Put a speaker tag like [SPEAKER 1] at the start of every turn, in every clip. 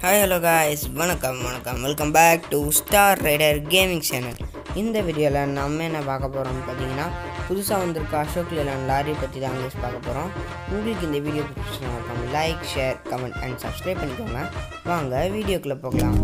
[SPEAKER 1] hi hello guys வணக்கம் வணக்கம் welcome back to star rider gaming channel இந்த வீடியோவில் நம்ம என்ன பார்க்க போகிறோம்னு பார்த்தீங்கன்னா புதுசாக வந்திருக்க அசோக் லேலாண்ட் லாரி பற்றி தான் guys பார்க்க போகிறோம் உங்களுக்கு இந்த வீடியோ பிடிச்சினா மறக்காம like share comment and subscribe பண்ணிக்கோங்க வாங்க வீடியோக்குள்ளே போகலாம்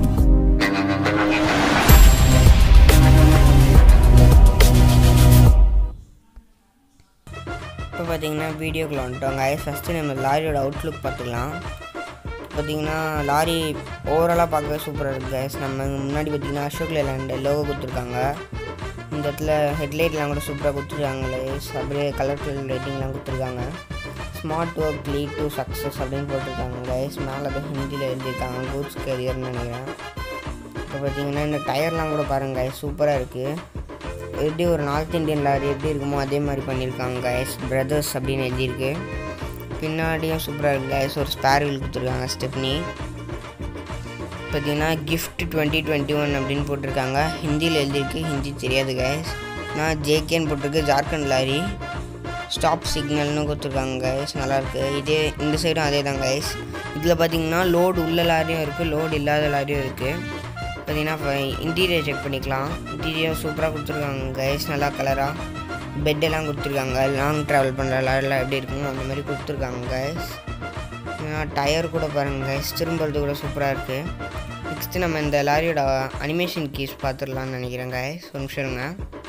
[SPEAKER 1] இப்போ பார்த்தீங்கன்னா வீடியோக்குள்ள வந்துட்டோம் guys ஃபஸ்ட்டு நம்ம லாரியோட அவுட்லுக் பார்த்துக்கலாம் பார்த்தீங்கன்னா லாரி ஓவராலாக பார்க்கவே சூப்பராக இருக்குது guys நம்ம இங்க முன்னாடி பார்த்தீங்கன்னா அசோக் லேலாண்ட் லோகோ கொடுத்துருக்காங்க இந்த இடத்துல ஹெட்லைட்லாம் கூட சூப்பராக கொடுத்துருக்காங்க guys அப்படியே கலர் கலர் லைட்டிங்லாம் கொடுத்துருக்காங்க smart work lead to success அப்படின்னு போட்டிருக்காங்க guys மேலே அதை ஹிந்தியில் எழுதியிருக்காங்க கூட்ஸ் கேரியர்னு நினைக்கிறேன் இப்போ பார்த்தீங்கன்னா இந்த டயர்லாம் கூட பாருங்க guys சூப்பராக இருக்குது எப்படி ஒரு நார்த் இந்தியன் லாரி எப்படி இருக்குமோ அதே மாதிரி பண்ணியிருக்காங்க guys பிரதர்ஸ் அப்படின்னு எழுதியிருக்கு பின்னாடியும் சூப்பராக இருக்குது guys ஒரு ஸ்பேர் வீல் கொடுத்துருக்காங்க ஸ்டெப்னி பார்த்தீங்கன்னா கிஃப்ட் டுவெண்ட்டி டுவெண்ட்டி ஒன் அப்படின்னு போட்டிருக்காங்க ஹிந்தியில் எழுதியிருக்கு ஹிந்தி தெரியாது guys நான் ஜேகேன்னு போட்டிருக்கு ஜார்க்கண்ட் லாரி ஸ்டாப் சிக்னல்னு கொடுத்துருக்காங்க கைஸ் நல்லாயிருக்கு இதே இந்த சைடும் அதே தான் கைஸ் இதில் பார்த்தீங்கன்னா லோடு உள்ள லாரியும் இருக்குது லோடு இல்லாத லாரியும் இருக்குது பார்த்தீங்கன்னா இப்போ இன்டீரியர் செக் பண்ணிக்கலாம் இன்டீரியர் சூப்பராக கொடுத்துருக்காங்க கைஸ் நல்லா கலராக பெட்டெல்லாம் கொடுத்துருக்காங்க லாங் ட்ராவல் பண்ணுற லாரிலாம் எப்படி இருக்குமோ அந்த மாதிரி கொடுத்துருக்காங்க கைஸ் டயர் கூட பாருங்கள் கைஸ் திரும்புறது கூட சூப்பராக இருக்குது நெக்ஸ்ட்டு நம்ம இந்த லாரியோட அனிமேஷன் கீஸ் பார்த்துடலாம்னு நினைக்கிறேன் கைஸ் ஒரு நிமிஷம் இருங்க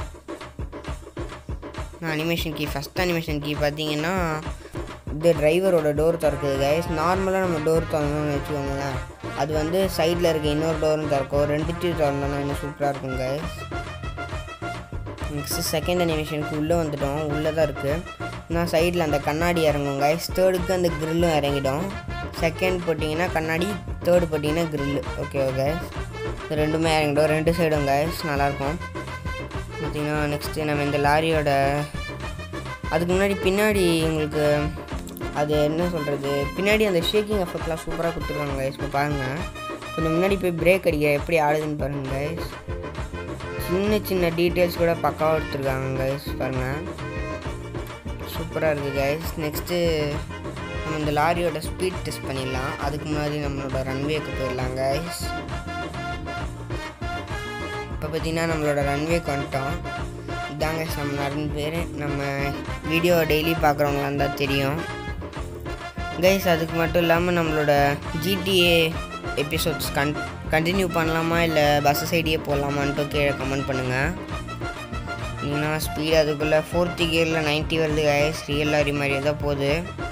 [SPEAKER 1] நான் animation key first animation key பார்த்தீங்கன்னா இது டிரைவரோட டோர் திறக்குது கைஸ் நார்மலாக நம்ம டோர் திறந்தோம்னு வச்சுக்கோங்களேன் அது வந்து சைடில் இருக்க இன்னொரு டோரும் திறக்கும் ரெண்டுத்தையும் திறந்தோம்னா இன்னும் சூப்பராக இருக்கும் கைஸ் நெக்ஸ்ட்டு செகண்ட் அனிமேஷனுக்கு உள்ளே வந்துட்டோம் உள்ளே தான் இருக்குது நான் சைடில் அந்த கண்ணாடி இறங்கும் கைஸ் தேர்டுக்கு அந்த க்ரில்லும் இறங்கிடும் செகண்ட் போட்டிங்கன்னா கண்ணாடி தேர்டு போட்டிங்கன்னா க்ரில்லு ஓகே ஓகே இது ரெண்டுமே இறங்கிடும் ரெண்டு சைடும் கைஸ் நல்லாயிருக்கும் பார்த்தீங்கன்னா நெக்ஸ்ட்டு நம்ம இந்த லாரியோட அதுக்கு முன்னாடி பின்னாடி உங்களுக்கு அது என்ன சொல்கிறது பின்னாடி அந்த ஷேக்கிங் எஃபெக்ட்லாம் சூப்பராக கொடுத்துருக்காங்க கைஸ் இப்போ பாருங்கள் கொஞ்சம் முன்னாடி போய் பிரேக் அடிக்க எப்படி ஆடுதுன்னு பாருங்கள் கைஸ் சின்ன சின்ன டீட்டெயில்ஸ் கூட பக்காவாக எடுத்துருக்காங்க கைஸ் பாருங்கள் சூப்பராக இருக்குது கைஸ் நெக்ஸ்ட்டு நம்ம இந்த லாரியோட ஸ்பீட் டெஸ்ட் பண்ணிடலாம் அதுக்கு முன்னாடி நம்மளோட ரன்வேக்கு போயிடலாம் கைஸ் இப்போ பார்த்தீங்கன்னா நம்மளோட ரன்வேக்கு வந்துட்டோம் இதாங்க நம்ம நடந்து பேர் நம்ம வீடியோ டெய்லி பார்க்குறவங்களா இருந்தால் தெரியும் கைஸ் அதுக்கு மட்டும் இல்லாமல் நம்மளோட ஜிடிஏ எபிசோட்ஸ் கன் கண்டினியூ பண்ணலாமா இல்லை பஸ் சைடியே போடலாமான்ட்டு கீழே கமெண்ட் பண்ணுங்கள் ஏன்னா ஸ்பீட் அதுக்குள்ளே ஃபோர்த்து கியரில் நைன்ட்டி வருது கைஸ் ரியல் லாரி மாதிரி தான் போகுது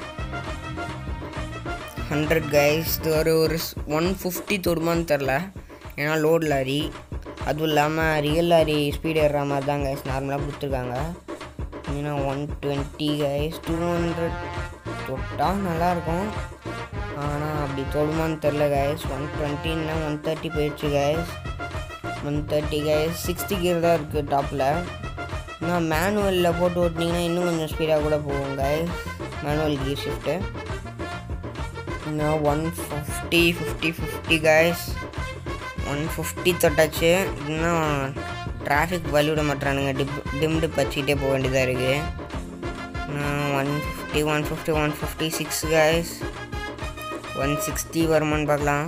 [SPEAKER 1] ஹண்ட்ரட் கைஸ் இது ஒரு ஒரு ஒன் ஃபிஃப்டி தொடுமான்னு தெரில ஏன்னா லோட் லாரி அதுவும் இல்லாமல் ரியல் லாரி ஸ்பீடு ஏறுற மாதிரி தான் கைஸ் நார்மலாக கொடுத்துருக்காங்க ஏன்னா one twenty guys two hundred தொட்டால் நல்லாயிருக்கும் ஆனால் அப்படி தொடுமான்னு தெரில கைஸ் ஒன் டுவெண்ட்டின்னா ஒன் தேர்ட்டி போயிடுச்சு guys one thirty guys sixty gear தான் இருக்குது டாப்பில் இன்னும் மேனுவலில் போட்டு ஓட்டினீங்கன்னா இன்னும் கொஞ்சம் ஸ்பீடாக கூட போகும் கைஸ் மேனுவல் கியர் ஷிஃப்ட்டு இன்னும் one fifty fifty fifty guys one fifty தொட்டாச்சு இன்னும் டிராஃபிக் வழி விட மாட்டானுங்க டிப் டிம்டு பச்சிக்கிட்டே போக வேண்டியதாக இருக்குது one fifty one fifty one fifty six guys one sixty வருமான்னு பார்க்கலாம்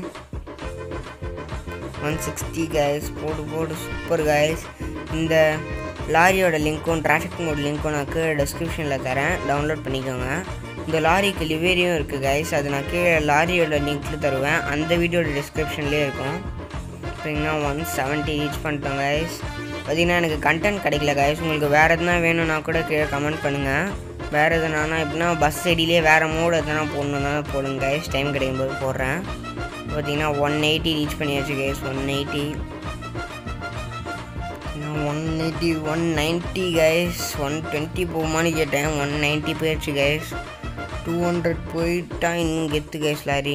[SPEAKER 1] ஒன் சிக்ஸ்டி கைஸ் போடு போடு சூப்பர் கைஸ் இந்த லாரியோட லிங்க்கும் டிராஃபிக் மோட் லிங்க்கும் நான் கீழே டிஸ்கிரிப்ஷனில் தரேன் டவுன்லோட் பண்ணிக்கோங்க இந்த லாரிக்கு லிவேரியும் இருக்குது கைஸ் அது நான் கீழே லாரியோட லிங்க்கில் தருவேன் அந்த வீடியோட டிஸ்கிரிப்ஷன்லேயே இருக்கும் பார்த்தீங்கன்னா ஒன் செவன்ட்டி ரீச் பண்ணிட்டோம் கைஸ் பார்த்தீங்கன்னா எனக்கு கண்டென்ட் கிடைக்கல கைஸ் உங்களுக்கு வேறு எதுனா வேணும்னா கூட கீழே கமெண்ட் பண்ணுங்கள் வேறு எதுனா எப்படின்னா பஸ் சைடிலே வேறு மோடு எதனா போடணுன்னா போடுங்க கைஸ் டைம் கிடைக்கும் போது போடுறேன் பார்த்தீங்கன்னா ஒன் எயிட்டி ரீச் பண்ணியாச்சு guys one eighty one eighty one ninety guys one twenty போகுமான்னு கேட்டேன் ஒன் நைன்ட்டி போயிடுச்சு கைஸ் டூ ஹண்ட்ரட் போயிட்டா இன்னும் கெத்து கைஸ் லாரி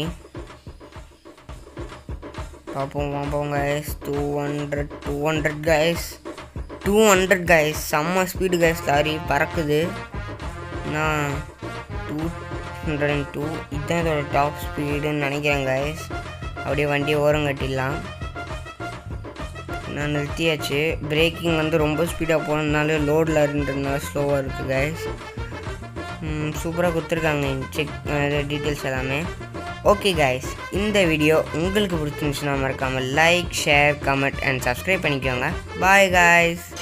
[SPEAKER 1] பார்ப்போம் பார்ப்போம் guys two hundred two hundred guys two hundred guys செம்ம ஸ்பீடு கைஸ் லாரி பறக்குது நான் டூ ஹண்ட்ரட் அண்ட் டூ இதுதான் இதோட டாப் ஸ்பீடுன்னு நினைக்கிறேன் கைஸ் அப்படியே வண்டியை ஓரம் கட்டிடலாம் நான் நிறுத்தியாச்சு பிரேக்கிங் வந்து ரொம்ப ஸ்பீடாக போனதுனால லோடில் இருந்ததுனால ஸ்லோவாக இருக்குது கைஸ் சூப்பராக கொடுத்துருக்காங்க செக் டீட்டெயில்ஸ் எல்லாமே ஓகே காய்ஸ் இந்த வீடியோ உங்களுக்கு பிடிச்சிருந்துச்சுன்னா மறக்காமல் like share comment and subscribe பண்ணிக்கோங்க பாய் காய்ஸ்